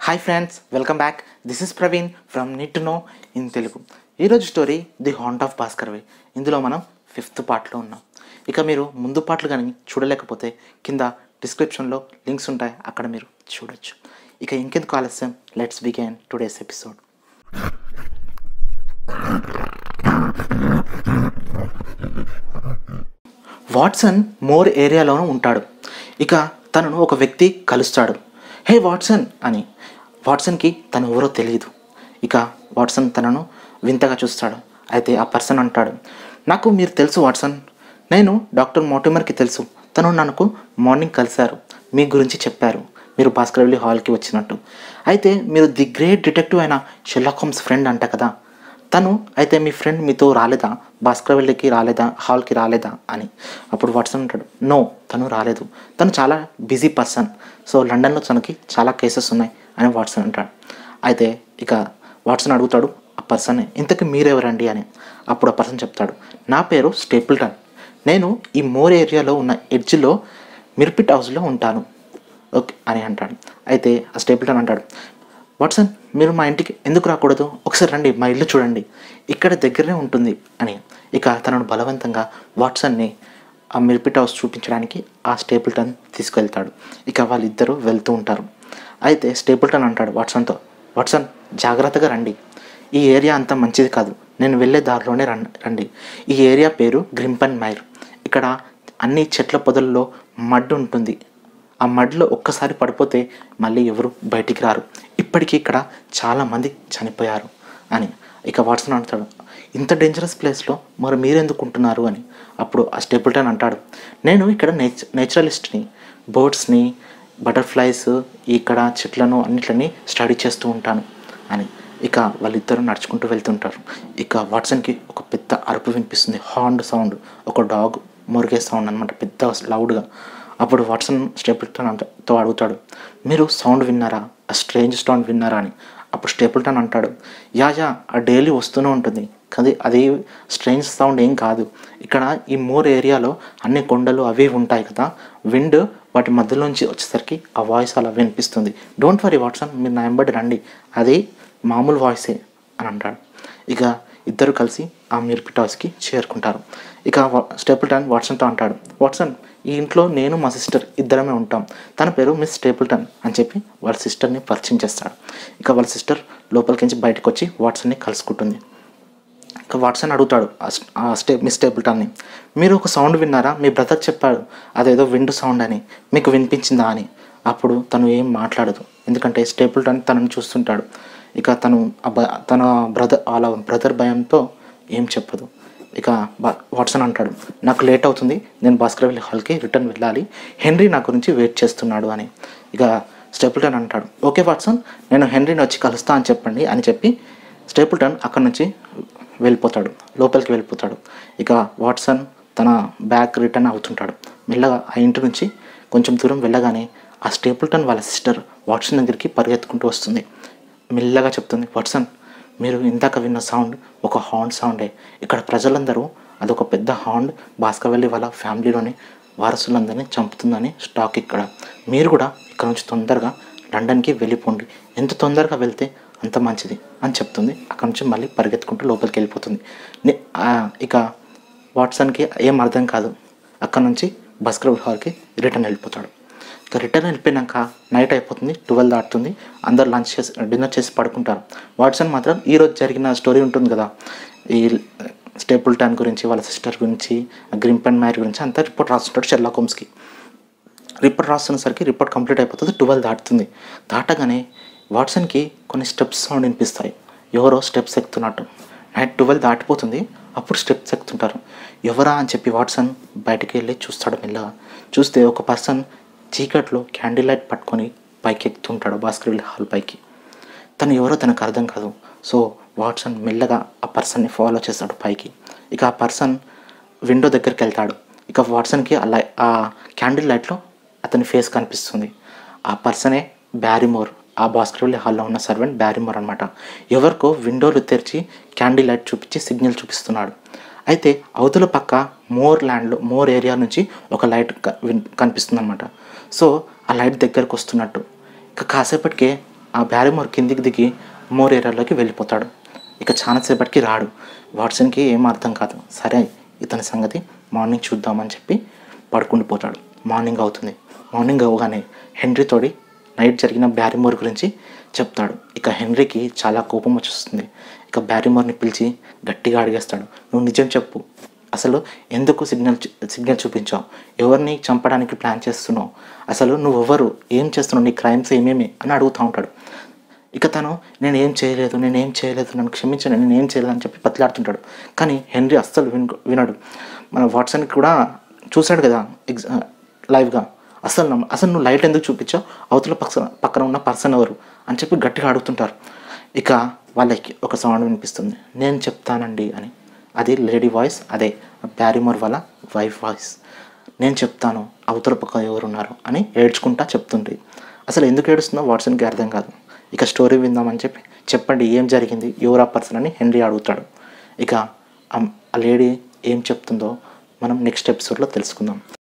hi friends welcome back this is Praveen from need to know in Telugu ఈరోజు story the hound of Baskerville ఇందులో మనం fifth పార్ట్లో ఉన్నాం ఇక మీరు ముందు పాటలు కానీ చూడలేకపోతే కింద డిస్క్రిప్షన్లో లింక్స్ ఉంటాయి అక్కడ మీరు చూడొచ్చు ఇక ఇంకెందుకు ఆలస్యం let's begin today's episode Watson moor ఏరియాలోనూ ఉంటాడు ఇక తనను ఒక వ్యక్తి కలుస్తాడు హే వాట్సన్ అని వాట్సన్కి తను ఎవరో తెలియదు ఇక వాట్సన్ తనను వింతగా చూస్తాడు అయితే ఆ పర్సన్ అంటాడు నాకు మీరు తెలుసు వాట్సన్ నేను డాక్టర్ మోటిమర్కి తెలుసు తను నాకు మార్నింగ్ కలిశారు మీ గురించి చెప్పారు మీరు భాస్కరవల్లి హాల్కి వచ్చినట్టు అయితే మీరు ది గ్రేట్ డిటెక్టివ్ అయిన షెర్లాక్ హోమ్స్ ఫ్రెండ్ అంట కదా తను అయితే మీ ఫ్రెండ్ మీతో రాలేదా భాస్కరవల్లికి రాలేదా హాల్కి రాలేదా అని అప్పుడు వాట్సన్ అంటాడు నో తను రాలేదు తను చాలా బిజీ పర్సన్ సో లండన్లో తనకి చాలా కేసెస్ ఉన్నాయి అని వాట్సన్ అంటాడు అయితే ఇక వాట్సన్ అడుగుతాడు ఆ పర్సన్ ఇంతకు మీరెవరండి అని అప్పుడు ఆ పర్సన్ చెప్తాడు నా పేరు స్టేపుల్టన్ నేను ఈ మోర్ ఏరియాలో ఉన్న ఎడ్జ్లో మిర్పిట్ హౌస్లో ఉంటాను ఓకే అని అంటాడు అయితే ఆ స్టేపుల్టన్ అంటాడు వాట్సన్ మీరు మా ఇంటికి ఎందుకు రాకూడదు ఒకసారి రండి మా ఇల్లు చూడండి ఇక్కడ దగ్గరనే ఉంటుంది అని ఇక తనను బలవంతంగా వాట్సన్ని ఆ మిర్పిట్ హౌస్ చూపించడానికి ఆ స్టేపుల్టన్ తీసుకెళ్తాడు ఇక వాళ్ళిద్దరూ వెళ్తూ ఉంటారు అయితే స్టేపుల్టన్ అంటాడు వాట్సన్తో వాట్సన్ జాగ్రత్తగా రండి ఈ ఏరియా అంత మంచిది కాదు నేను వెళ్ళే దారిలోనే రం రండి ఈ ఏరియా పేరు గ్రింపన్ మైర్ ఇక్కడ అన్ని చెట్ల పొదల్లో మడ్ ఉంటుంది ఆ మడ్లో ఒక్కసారి పడిపోతే మళ్ళీ ఎవరు బయటికి రారు ఇప్పటికీ ఇక్కడ చాలామంది చనిపోయారు అని ఇక వాట్సన్ అంటాడు ఇంత డేంజరస్ ప్లేస్లో మరి మీరెందుకు ఉంటున్నారు అని అప్పుడు ఆ స్టేపుల్టన్ అంటాడు నేను ఇక్కడ నేచ నేచురలిస్ట్ని బర్డ్స్ని బటర్ఫ్లైస్ ఇక్కడ చెట్లను అన్నిట్లని స్టడీ చేస్తూ ఉంటాను అని ఇక వాళ్ళిద్దరూ నడుచుకుంటూ వెళ్తుంటారు ఇక వాట్సన్కి ఒక పెద్ద అరుపు వినిపిస్తుంది హార్న్ సౌండ్ ఒక డాగ్ మురిగే సౌండ్ అనమాట పెద్ద లౌడ్గా అప్పుడు వాట్సన్ స్టేపుల్టన్ తో అడుగుతాడు మీరు సౌండ్ విన్నారా ఆ స్ట్రేంజ్ సౌండ్ విన్నారా అని అప్పుడు స్టేపుల్టన్ అంటాడు యా యా ఆ డైలీ వస్తూనే ఉంటుంది కానీ అది స్ట్రేంజ్ సౌండ్ ఏం కాదు ఇక్కడ ఈ మోర్ ఏరియాలో అన్ని కొండలు అవి ఉంటాయి కదా విండ్ వాటి మధ్యలోంచి వచ్చేసరికి ఆ వాయిస్ అలా వినిపిస్తుంది డోంట్ వరీ వాట్సన్ మీరు నా వెంబడి రండి అది మామూలు వాయిసే అని అంటాడు ఇక ఇద్దరు కలిసి ఆ మిర్పిట్ హౌస్కి చేరుకుంటారు ఇక స్టేపుల్టన్ వాట్సన్తో అంటాడు వాట్సన్ ఈ ఇంట్లో నేను మా సిస్టర్ ఇద్దరమే ఉంటాం తన పేరు మిస్ స్టేపుల్టన్ అని చెప్పి వాళ్ళ సిస్టర్ని పరిచయం చేస్తాడు ఇక వాళ్ళ సిస్టర్ లోపలికి నుంచి బయటకు వచ్చి వాట్సన్ని కలుసుకుంటుంది ఇక వాట్సన్ అడుగుతాడు ఆ స్టే మిస్ స్టేపుల్టన్ని మీరు ఒక సౌండ్ విన్నారా మీ బ్రదర్ చెప్పాడు అదేదో విండ్ సౌండ్ అని మీకు వినిపించిందా అని అప్పుడు తను ఏం మాట్లాడదు ఎందుకంటే స్టేపుల్టన్ తనని చూస్తుంటాడు ఇక తను తన బ్రదర్ వాళ్ళ బ్రదర్ భయంతో ఏం చెప్పదు ఇక వాట్సన్ అంటాడు నాకు లేట్ అవుతుంది నేను భాస్కరవల్లి హాల్కి రిటర్న్ వెళ్ళాలి హెన్రీ నా గురించి వెయిట్ చేస్తున్నాడు అని ఇక స్టేపుల్టన్ అంటాడు ఓకే వాట్సన్ నేను హెన్రీని వచ్చి కలుస్తా అని చెప్పండి అని చెప్పి స్టేపుల్టన్ అక్కడ నుంచి వెళ్ళిపోతాడు లోపలికి వెళ్ళిపోతాడు ఇక వాట్సన్ తన బ్యాగ్ రిటర్న్ అవుతుంటాడు మెల్లగా ఆ ఇంటి నుంచి కొంచెం దూరం వెళ్ళగానే ఆ స్టేపుల్టన్ వాళ్ళ సిస్టర్ వాట్సన్ దగ్గరికి పరిగెత్తుకుంటూ వస్తుంది మెల్లగా చెప్తుంది వాట్సన్ మీరు ఇందాక విన్న సౌండ్ ఒక హార్న్ సౌండే ఇక్కడ ప్రజలందరూ అదొక పెద్ద హార్న్ భాస్కర్వల్లి వాళ్ళ ఫ్యామిలీలోని వారసులందరినీ చంపుతుందని స్టాక్ ఇక్కడ మీరు కూడా ఇక్కడ నుంచి తొందరగా లండన్కి వెళ్ళిపోండి ఎంత తొందరగా వెళ్తే అంత మంచిది అని చెప్తుంది అక్కడ నుంచి మళ్ళీ పరిగెత్తుకుంటూ లోపలికి వెళ్ళిపోతుంది ఇక వాట్సన్కి ఏం అర్థం కాదు అక్కడ నుంచి భాస్కర్ హాల్కి రిటర్న్ వెళ్ళిపోతాడు ఇక రిటర్న్ వెళ్ళిపోయినాక నైట్ అయిపోతుంది ట్వెల్వ్ దాటుతుంది అందరు లంచ్ చేసి డిన్నర్ చేసి పడుకుంటారు వాట్సన్ మాత్రం ఈరోజు జరిగిన స్టోరీ ఉంటుంది కదా ఈ స్టేపుల్ టైన్ గురించి వాళ్ళ సిస్టర్ గురించి గ్రింప్ అండ్ మ్యారీ గురించి అంతా రిపోర్ట్ రాస్తుంటాడు షెర్లాక్ హోమ్స్కి రిపోర్ట్ రాస్తున్నసరికి రిపోర్ట్ కంప్లీట్ అయిపోతుంది ట్వెల్వ్ దాటుతుంది దాటగానే వాట్సన్కి కొన్ని స్టెప్స్ సౌండ్ వినిపిస్తాయి ఎవరో స్టెప్స్ ఎక్కుతున్నట్టు నైట్ ట్వెల్వ్ దాటిపోతుంది అప్పుడు స్టెప్స్ ఎక్కుతుంటారు ఎవరా అని చెప్పి వాట్సన్ బయటికి వెళ్ళి చూస్తాడు మెల్లగా చూస్తే ఒక పర్సన్ చీకట్లో క్యాండిల్ లైట్ పట్టుకొని పైకి ఎక్కుతుంటాడు భాస్కర్ హాల్ పైకి తను ఎవరో తనకు అర్థం కాదు సో వాట్సన్ మెల్లగా ఆ పర్సన్ని ఫాలో చేస్తాడు పైకి ఇక ఆ పర్సన్ విండో దగ్గరికి వెళ్తాడు ఇక వాట్సన్కి ఆ లై ఆ క్యాండిల్ లైట్లో అతని ఫేస్ కనిపిస్తుంది ఆ పర్సనే బ్యారిమోర్ ఆ భాస్కర్వల్లి హాల్లో ఉన్న సర్వెంట్ బ్యారిమోర్ అనమాట ఎవరికో విండోలు తెరిచి క్యాండిల్ లైట్ చూపించి సిగ్నల్ చూపిస్తున్నాడు అయితే అవతల పక్క మోర్ ల్యాండ్లో మోర్ ఏరియా నుంచి ఒక లైట్ కనిపిస్తుంది అనమాట సో ఆ లైట్ దగ్గరకు వస్తున్నట్టు ఇక కాసేపటికే ఆ బ్యారిమోర్ కిందికి దిగి మోర్ ఏరియాలోకి వెళ్ళిపోతాడు ఇక చాలాసేపటికి రాడు వాట్సన్కి ఏం అర్థం కాదు సరే ఇతని సంగతి మార్నింగ్ చూద్దామని చెప్పి పడుకుండిపోతాడు మార్నింగ్ అవుతుంది మార్నింగ్ అవగానే హెన్రీ తోడి నైట్ జరిగిన బ్యారిమోర్ గురించి చెప్తాడు ఇక హెన్రీకి చాలా కోపం వచ్చేస్తుంది ఇక బ్యారిమోర్ని పిలిచి గట్టిగా అడిగేస్తాడు నువ్వు నిజం చెప్పు అసలు ఎందుకు సిగ్నల్ చూ- సిగ్నల్ చూపించావు ఎవరిని చంపడానికి ప్లాన్ చేస్తున్నావు అసలు నువ్వెవరు ఏం చేస్తున్నావు నీ క్రైమ్స్ ఏమేమి అని అడుగుతూ ఉంటాడు ఇక తను నేను ఏం చేయలేదు నేను ఏం చేయలేదు నన్ను క్షమించండి నేను ఏం చేయలేదు అని చెప్పి పతిలాడుతుంటాడు కానీ హెన్రీ అస్సలు విన్ వినడు మన వాట్సాన్కి కూడా చూశాడు కదా ఎగ్జ లైవ్గా అసలు నమ్మ- అసలు నువ్వు లైట్ ఎందుకు చూపించావు అవతల పక్కన పక్కన ఉన్న పర్సన్ ఎవరు అని చెప్పి గట్టిగా అడుగుతుంటారు ఇక వాళ్ళకి ఒక సౌండ్ వినిపిస్తుంది నేను చెప్తానండి అని అది లేడీ వాయిస్ అదే బ్యారిమోర్ వాళ్ళ వైఫ్ వాయిస్ నేను చెప్తాను అవతల పక్క ఎవరున్నారు అని ఏడ్చుకుంటా చెప్తుంది అసలు ఎందుకు ఏడుస్తుందో వాట్సన్కి అర్థం కాదు ఇక స్టోరీ విందామని చెప్పి చెప్పండి ఏం జరిగింది ఎవరు ఆ పర్సన్ అని హెన్రీ అడుగుతాడు ఇక ఆ- ఆ లేడీ ఏం చెప్తుందో మనం నెక్స్ట్ ఎపిసోడ్లో తెలుసుకుందాం